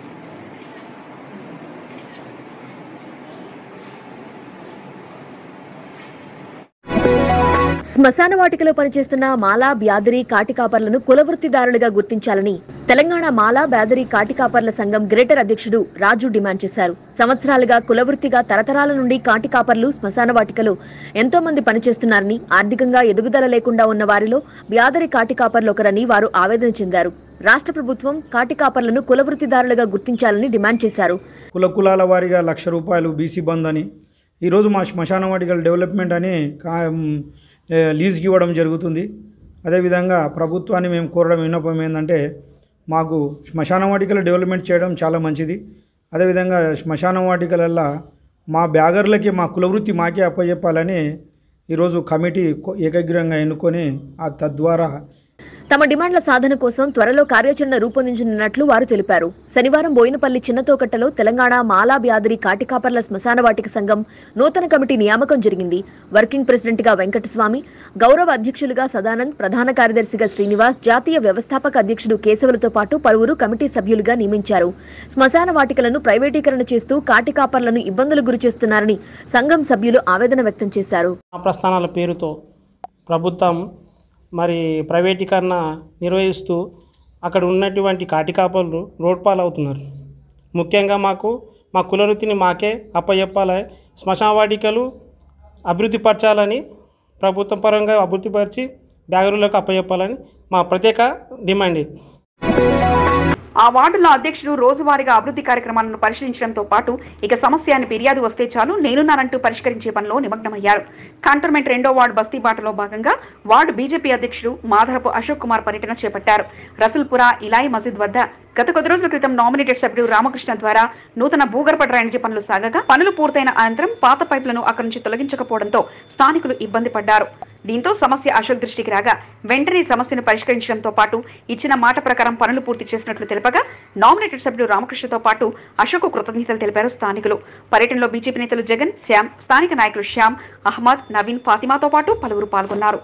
శ్మశాన వాటికలో పనిచేస్తున్న మాలా బ్యాదరి కాటికాపర్లను కులవృత్తిదారులుగా గుర్తించాలని తెలంగాణ మాలా బ్యాదరి కాటికాపర్ల సంఘం గ్రేటర్ అధ్యక్షుడు రాజు డిమాండ్ చేశారు సంవత్సరాలుగా కులవృత్తిగా తరతరాల నుండి కాటికాపర్లు శ్మశాన వాటికలో ఎంతో మంది పనిచేస్తున్నారని ఆర్థికంగా ఎదుగుదల లేకుండా ఉన్న వారిలో బ్యాదరి కాటికాపర్లు ఒకరని వారు ఆవేదన చెందారు రాష్ట్ర ప్రభుత్వం కాటికాపర్లను కులవృత్తిదారులుగా గుర్తించాలని డిమాండ్ చేశారు కుల కులాల వారీగా లక్ష రూపాయలు బీసీ బంద్ అని ఈరోజు మా శ్మశాన వాటికల డెవలప్మెంట్ అని కా మ్, ఏ, లీజ్కి ఇవ్వడం జరుగుతుంది అదేవిధంగా ప్రభుత్వాన్ని మేము కోరడం విన్నపం ఏంటంటే మాకు శ్మశాన వాటికల డెవలప్మెంట్ చేయడం చాలా మంచిది అదేవిధంగా శ్మశాన వాటికలల్లో మా బ్యాగర్లకి మా కులవృత్తి మాకే అప్పచెప్పాలని ఈరోజు కమిటీ కొ- ఏకగ్రీవంగా ఎన్నుకొని ఆ తద్వారా తమ డిమాండ్ల సాధన కోసం త్వరలో కార్యాచరణ రూపొందించనున్నట్లు వారు తెలిపారు శనివారం బోయినపల్లి చిన్నతోకట్టలో తెలంగాణ మాలా బ్యాదరి కాటికాపర్ల శ్మశాన వాటిక సంఘం నూతన కమిటీ నియామకం జరిగింది వర్కింగ్ ప్రెసిడెంట్ గా వెంకటస్వామి గౌరవ అధ్యక్షులుగా సదానంద్ ప్రధాన కార్యదర్శిగా శ్రీనివాస్ జాతీయ వ్యవస్థాపక అధ్యక్షుడు కేశవులతో పాటు పలువురు కమిటీ సభ్యులుగా నియమించారు శ్మశాన వాటికలను ప్రైవేటీకరణ చేస్తూ కాటికాపర్లను ఇబ్బందులు గురిచేస్తున్నారని సంఘం సభ్యులు ఆవేదన వ్యక్తం చేశారు ఆ ప్రస్థానాల పేరుతో ప్రభుత్వం మరి ప్రైవేటీకరణ నిర్వహిస్తూ అక్కడ ఉన్నటువంటి కాటికాపలు రోడ్ పాలవుతున్నారు ముఖ్యంగా మాకు మా కులవృత్తిని మాకే అప్పచెప్పాలి శ్మశానవాటికలు అభివృద్ధి పరచాలని ప్రభుత్వ పరంగా అభివృద్ధిపరిచి బ్యాగులకు అప్పచెప్పాలని మా ప్రత్యేక డిమాండ్ ఇది ఆ వార్డులో అధ్యక్షుడు రోజువారీగా అభివృద్ధి కార్యక్రమాలను పరిశీలించడంతో పాటు ఇక సమస్య అని ఫిర్యాదు వస్తే చాలు నేనున్నానంటూ పరిష్కరించే పనిలో నిమగ్నమయ్యారు కంటోన్మెంట్ రెండో వార్డు బస్తీ బాటలో భాగంగా వార్డు బీజేపీ అధ్యక్షుడు మాధరపు అశోక్ కుమార్ పర్యటన చేపట్టారు రసూల్పుర ఇలాయి మసీద్ వద్ద గత కొద్ది రోజుల క్రితం నామినేటెడ్ సభ్యుడు రామకృష్ణ ద్వారా నూతన భూగర్భ డ్రైనేజీ పనులు సాగగా పనులు పూర్తయిన అనంతరం పాత పైపులను అక్కడి నుంచి తొలగించకపోవడంతో స్థానికులు ఇబ్బంది పడ్డారు దీంతో సమస్య అశోక్ దృష్టికి రాగా వెంటనే సమస్యను పరిష్కరించడంతో పాటు ఇచ్చిన మాట ప్రకారం పనులు పూర్తి చేసినట్లు తెలపగా నామినేటెడ్ సభ్యుడు రామకృష్ణతో పాటు అశోక్ కృతజ్ఞతలు తెలిపారు స్థానికులు పర్యటనలో బీజేపీ నేతలు జగన్ శ్యామ్ స్థానిక నాయకులు శ్యామ్ అహ్మద్ నవీన్ ఫాతిమాతో పాటు పలువురు పాల్గొన్నారు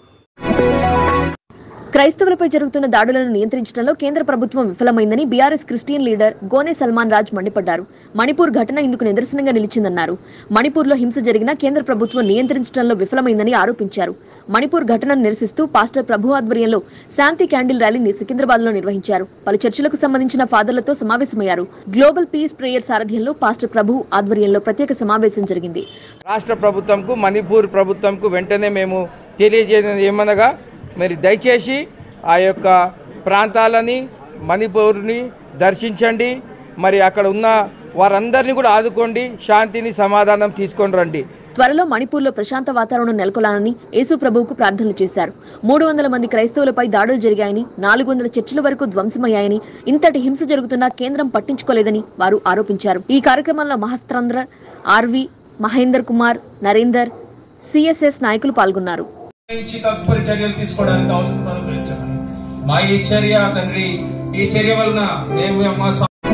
క్రైస్తవులపై జరుగుతున్న దాడులను నియంత్రించడంలో కేంద్ర ప్రభుత్వం విఫలమైందని బీఆర్ఎస్ క్రిస్టియన్ లీడర్ గోనె సల్మాన్ రాజ్ మండిపడ్డారు మణిపూర్ ఘటన ఇందుకు నిదర్శనంగా నిలిచిందన్నారు మణిపూర్లో హింస జరిగినా కేంద్ర ప్రభుత్వం నియంత్రించడంలో విఫలమైందని ఆరోపించారు మణిపూర్ ఘటనను నిరసిస్తూ పాస్టర్ ప్రభు ఆధ్వర్యంలో శాంతి క్యాండిల్ ర్యాలీని సికింద్రాబాద్లో నిర్వహించారు పలు చర్చలకు సంబంధించిన ఫాదర్లతో సమావేశమయ్యారు గ్లోబల్ పీస్ ప్రేయర్ సారథ్యంలో పాస్టర్ ప్రభు ఆధ్వర్యంలో ప్రత్యేక సమావేశం జరిగింది రాష్ట్ర ప్రభుత్వంకు మణిపూర్ ప్రభుత్వంకు వెంటనే మేము తెలియజేయడం ఏమనగా మరి దయచేసి ఆ యొక్క ప్రాంతాలని మణిపూర్ని దర్శించండి మరి అక్కడ ఉన్న వారందరినీ కూడా ఆదుకోండి శాంతిని సమాధానం తీసుకొని రండి త్వరలో మణిపూర్లో ప్రశాంత వాతావరణం నెలకొలాలని యేసు ప్రభువుకు ప్రార్థనలు చేశారు మూడు వందల మంది క్రైస్తవులపై దాడులు జరిగాయని నాలుగు వందల చర్చిల వరకు ధ్వంసమయ్యాయని ఇంతటి హింస జరుగుతున్నా కేంద్రం పట్టించుకోలేదని వారు ఆరోపించారు ఈ కార్యక్రమంలో మహస్త్రంద్ర ఆర్వి మహేందర్ కుమార్ నరేందర్ సిఎస్ఎస్ నాయకులు పాల్గొన్నారు ఇచ్చి తదుపరి చర్యలు తీసుకోవడానికి అవసరం అనుగ్రహించమని మా ఈ చర్య తండ్రి ఈ చర్య వలన మేము మా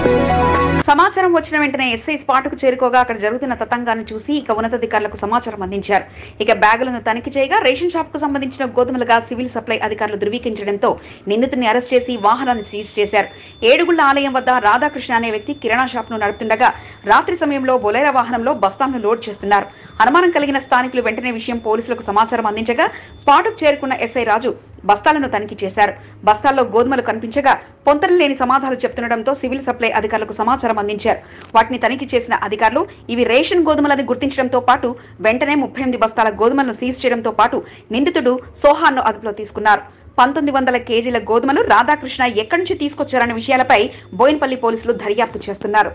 సమాచారం వచ్చిన వెంటనే ఎస్ఐ స్పాట్కు చేరుకోగా అక్కడ జరుగుతున్న తతంగాన్ని చూసి ఇక ఉన్నతాధికారులకు సమాచారం అందించారు ఇక బ్యాగులను తనిఖీ చేయగా రేషన్ షాప్ కు సంబంధించిన గోధుమలుగా సివిల్ సప్లై అధికారులు ధృవీకరించడంతో నిందితుడిని అరెస్ట్ చేసి వాహనాన్ని సీజ్ చేశారు ఏడుగుళ్ల ఆలయం వద్ద రాధాకృష్ణ అనే వ్యక్తి కిరాణా షాప్ ను నడుపుతుండగా రాత్రి సమయంలో బొలేరా వాహనంలో బస్తాలను లోడ్ చేస్తున్నారు అనుమానం కలిగిన స్థానికులు వెంటనే విషయం పోలీసులకు సమాచారం అందించగా స్పాట్కు చేరుకున్న ఎస్ఐ రాజు బస్తాలను తనిఖీ చేశారు బస్తాల్లో గోధుమలు కనిపించగా పొంతన లేని సమాధానాలు చెప్తుండటంతో సివిల్ సప్లై అధికారులకు సమాచారం అందించారు వాటిని తనిఖీ చేసిన అధికారులు ఇవి రేషన్ గోధుమలని గుర్తించడంతో పాటు వెంటనే ముప్పై ఎనిమిది బస్తాల గోధుమలను సీజ్ చేయడంతో పాటు నిందితుడు సోహాన్ను అదుపులో తీసుకున్నారు పంతొమ్మిది వందల కేజీల గోధుమలు రాధాకృష్ణ ఎక్కడి నుంచి తీసుకొచ్చారన్న విషయాలపై బోయినపల్లి పోలీసులు దర్యాప్తు చేస్తున్నారు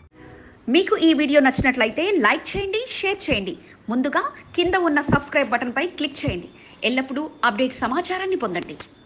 మీకు ఈ వీడియో నచ్చినట్లయితే లైక్ చేయండి షేర్ చేయండి ముందుగా కింద ఉన్న సబ్స్క్రైబ్ బటన్పై క్లిక్ చేయండి ఎల్లప్పుడూ అప్డేట్ సమాచారాన్ని పొందండి